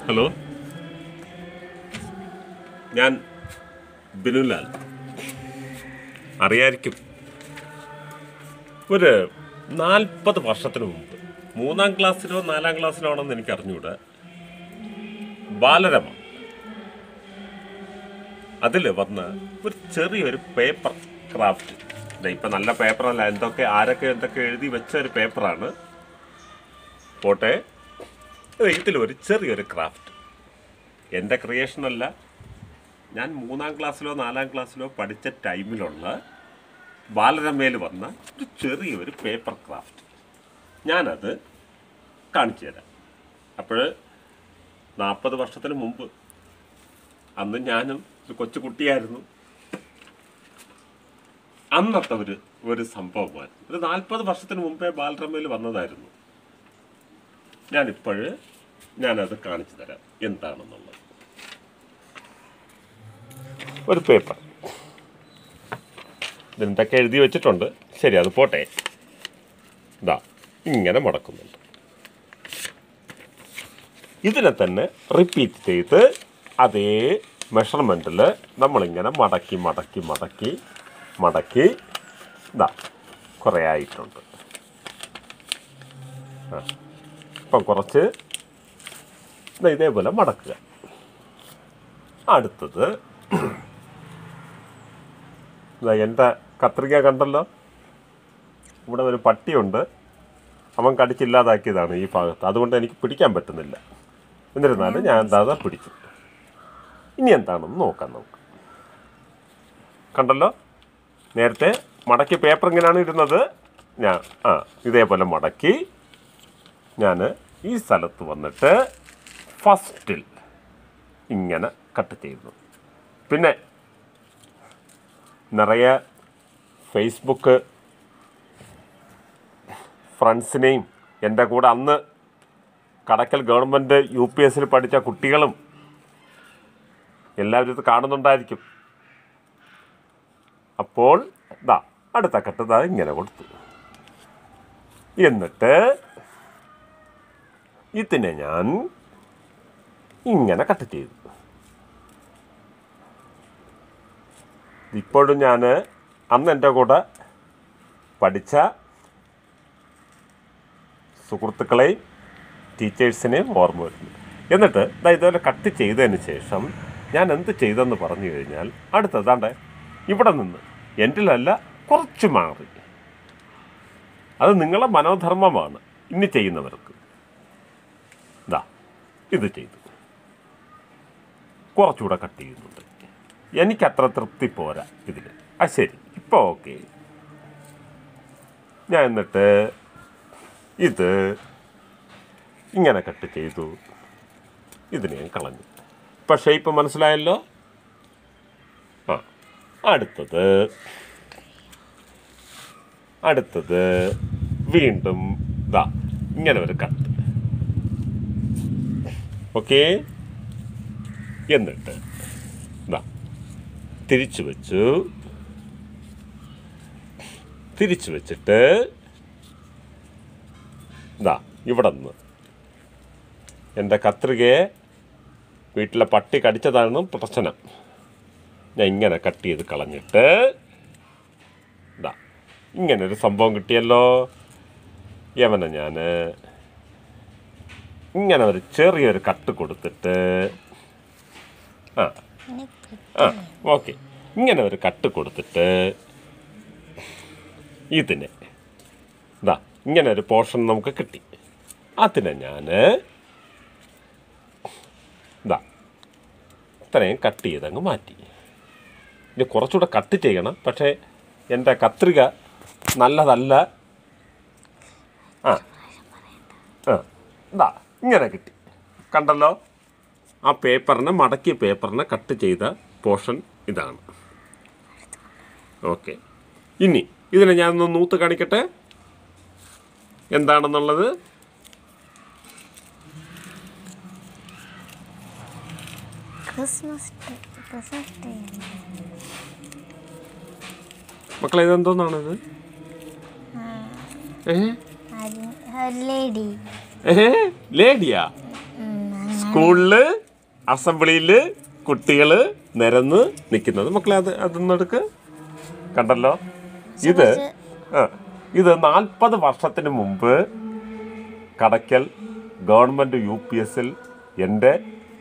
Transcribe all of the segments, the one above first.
hello ഞാൻ ബിനുലാൽ അറിയായിരിക്കും ഒരു നാൽപ്പത് വർഷത്തിന് മുമ്പ് മൂന്നാം ക്ലാസ്സിലോ നാലാം ക്ലാസ്സിലോ ആണെന്ന് എനിക്ക് അറിഞ്ഞൂടെ ബാലരമ അതിൽ വന്ന ഒരു ചെറിയൊരു പേപ്പർ ക്രാഫ്റ്റ് ദേ ഇപ്പം നല്ല പേപ്പറല്ല എന്തൊക്കെ ആരൊക്കെ എന്തൊക്കെ എഴുതി വെച്ച ഒരു പേപ്പറാണ് പോട്ടെ ദേ ഇതിലൊരു ചെറിയൊരു ക്രാഫ്റ്റ് എൻ്റെ ക്രിയേഷനല്ല ഞാൻ മൂന്നാം ക്ലാസ്സിലോ നാലാം ക്ലാസ്സിലോ പഠിച്ച ടൈമിലുള്ള ബാലരമയിൽ വന്ന ഒരു ചെറിയൊരു പേപ്പർ ക്രാഫ്റ്റ് ഞാനത് കാണിച്ചു തരാം അപ്പോൾ നാൽപ്പത് വർഷത്തിന് മുമ്പ് അന്ന് ഞാനും ഒരു കൊച്ചു കുട്ടിയായിരുന്നു അന്നത്തെ ഒരു ഒരു സംഭവമായിരുന്നു ഒരു നാൽപ്പത് വർഷത്തിന് മുമ്പേ ബാലരമയിൽ വന്നതായിരുന്നു ഞാനിപ്പോഴ് ഞാനത് കാണിച്ചു തരാം എന്താണെന്നുള്ളത് ഒരു പേപ്പർ ഇതിന്തൊക്കെ എഴുതി വെച്ചിട്ടുണ്ട് ശരി അത് പോട്ടെ ഇതാ ഇങ്ങനെ മടക്കുന്നുണ്ട് ഇതിനെ തന്നെ റിപ്പീറ്റ് ചെയ്ത് അതേ മെഷർമെൻറ്റിൽ നമ്മളിങ്ങനെ മടക്കി മടക്കി മടക്കി മടക്കി ഇതാ കുറേ ആയിട്ടുണ്ട് ആ ഇപ്പം കുറച്ച് ദാ ഇതേപോലെ മടക്കുക അടുത്തത് ദാ എൻ്റെ കത്രിക കണ്ടല്ലോ ഇവിടെ ഒരു പട്ടിയുണ്ട് അവൻ കടിച്ചില്ലാതാക്കിയതാണ് ഈ ഭാഗത്ത് അതുകൊണ്ട് എനിക്ക് പിടിക്കാൻ പറ്റുന്നില്ല എന്നിരുന്നാലും ഞാൻ എന്താ അതാ പിടിച്ചു ഇനി എന്താണെന്ന് നോക്കാം നമുക്ക് കണ്ടല്ലോ നേരത്തെ മടക്കി പേപ്പർ ഇങ്ങനെയാണ് ഇരുന്നത് ഞാൻ ആ ഇതേപോലെ മടക്കി ഞാൻ ഈ സ്ഥലത്ത് വന്നിട്ട് ഫസ്റ്റിൽ ഇങ്ങനെ കട്ട് ചെയ്യുന്നു പിന്നെ നിറയെ ഫേസ്ബുക്ക് ഫ്രണ്ട്സിനെയും എൻ്റെ കൂടെ അന്ന് കടക്കൽ ഗവൺമെൻറ് യു പി എസിൽ പഠിച്ച കുട്ടികളും എല്ലാവരും ഇത് കാണുന്നുണ്ടായിരിക്കും അപ്പോൾ ദാ അടുത്ത കട്ട് ദാ ഇങ്ങനെ കൊടുത്തു എന്നിട്ട് ഇതിനെ ഞാൻ ഇങ്ങനെ കട്ട് ചെയ്തു ഇപ്പോഴും ഞാൻ അന്ന് എൻ്റെ കൂടെ പഠിച്ച സുഹൃത്തുക്കളെയും ടീച്ചേഴ്സിനെയും ഓർമ്മ വരുന്നു എന്നിട്ട് ദാ ഇതുപോലെ കട്ട് ചെയ്തതിന് ശേഷം ഞാൻ എന്ത് ചെയ്തെന്ന് പറഞ്ഞു കഴിഞ്ഞാൽ അടുത്തതാണ്ട് ഇവിടെ നിന്ന് എൻ്റിലല്ല കുറച്ച് മാറി അത് നിങ്ങളെ മനോധർമ്മമാണ് ഇനി ചെയ്യുന്നവർക്ക് ഇതാ ഇത് ചെയ്തു കുറച്ചുകൂടെ കട്ട് ചെയ്യുന്നുണ്ട് എനിക്കത്ര തൃപ്തി പോരാ ഇതിൽ ആ ശരി ഇപ്പോൾ ഓക്കെ ഞാൻ എന്നിട്ട് ഇത് ഇങ്ങനെ കട്ട് ചെയ്തു ഇതിനെ ഞാൻ കളഞ്ഞു ഇപ്പം ഷേപ്പ് മനസ്സിലായല്ലോ ആ അടുത്തത് അടുത്തത് വീണ്ടും ഇതാ ഇങ്ങനെ ഒരു കട്ട് ഓക്കെ എന്നിട്ട് ഇതാ തിരിച്ചു വെച്ചു തിരിച്ചു വെച്ചിട്ട് ഇതാ ഇവിടെ നിന്ന് എൻ്റെ കത്രികയെ വീട്ടിലെ പട്ടി കടിച്ചതാണ് പ്രശ്നം ഞാൻ ഇങ്ങനെ കട്ട് ചെയ്ത് കളഞ്ഞിട്ട് ഇതാ ഇങ്ങനെ ഒരു സംഭവം കിട്ടിയല്ലോ യവനെ ഞാൻ ഇങ്ങനെ ഒരു ചെറിയൊരു കട്ട് കൊടുത്തിട്ട് ആ ആ ഓക്കെ ഇങ്ങനെ ഒരു കട്ട് കൊടുത്തിട്ട് ഇതിനെ ഇതാ ഇങ്ങനെ ഒരു പോർഷൻ നമുക്ക് കിട്ടി അതിനെ ഞാൻ ഇതാ ഇത്രയും കട്ട് ചെയ്തങ്ങ് മാറ്റി ഇനി കുറച്ചുകൂടെ കട്ട് ചെയ്യണം പക്ഷേ എൻ്റെ കത്രിക നല്ലതല്ല ആ ആ ഇതാ ഇങ്ങനെ കിട്ടി കണ്ടല്ലോ ആ പേപ്പറിനെ മടക്കിയ പേപ്പറിനെ കട്ട് ചെയ്ത പോർഷൻ ഇതാണ് ഓക്കെ ഇനി ഇതിനെ ഞാനൊന്ന് നൂത്ത് കാണിക്കട്ടെ എന്താണെന്നുള്ളത് ക്രിസ്മസ് ട്രീ ക്രിസ്മസ് ട്രീ മക്കളെ ഇതെന്തോന്നാണിത് ഏ ലേഡി ഏ ലേഡിയാ സ്കൂളില് അസംബ്ലിയില് കുട്ടികള് നിരന്ന് നിൽക്കുന്നത് മക്കളെ അത് അതൊന്നും എടുക്ക് കണ്ടല്ലോ ഇത് ആ ഇത് നാൽപ്പത് വർഷത്തിന് മുമ്പ് കടയ്ക്കൽ ഗവൺമെൻറ് യു പി എസിൽ എൻ്റെ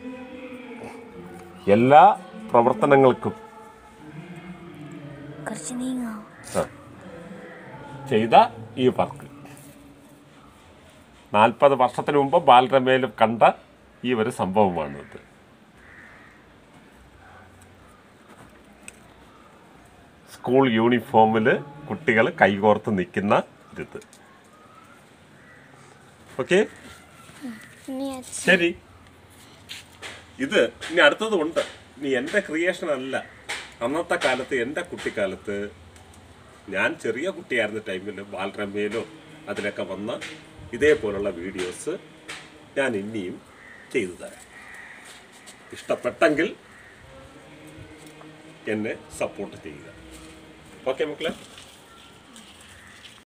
എല്ലാ പ്രവർത്തനങ്ങൾക്കും കുറച്ച് നീങ്ങാം ആ, ചെയ്ത ഈ വർക്ക് നാൽപ്പത് വർഷത്തിന് മുമ്പ് ബാലരമയിൽ കണ്ട ഈ ഒരു സംഭവമാണിത് സ്കൂൾ യൂണിഫോമിൽ കുട്ടികൾ കൈകോർത്ത് നിൽക്കുന്ന ഇത് ഓക്കെ ഇനി അച്ഛൻ ശരി ഇത് ഇനി അടുത്തത് ഉണ്ട് ഇനി എൻ്റെ ക്രിയേഷൻ അല്ല അന്നത്തെ കാലത്ത് എൻ്റെ കുട്ടിക്കാലത്ത് ഞാൻ ചെറിയ കുട്ടിയായിരുന്ന ടൈമിൽ ബാലരമയിലോ അതിലൊക്കെ വന്ന ഇതേപോലുള്ള വീഡിയോസ് ഞാൻ ഇനിയും ചെയ്തു തരാം ഇഷ്ടപ്പെട്ടെങ്കിൽ എന്നെ സപ്പോർട്ട് ചെയ്യുക ഓക്കെ മക്കളെ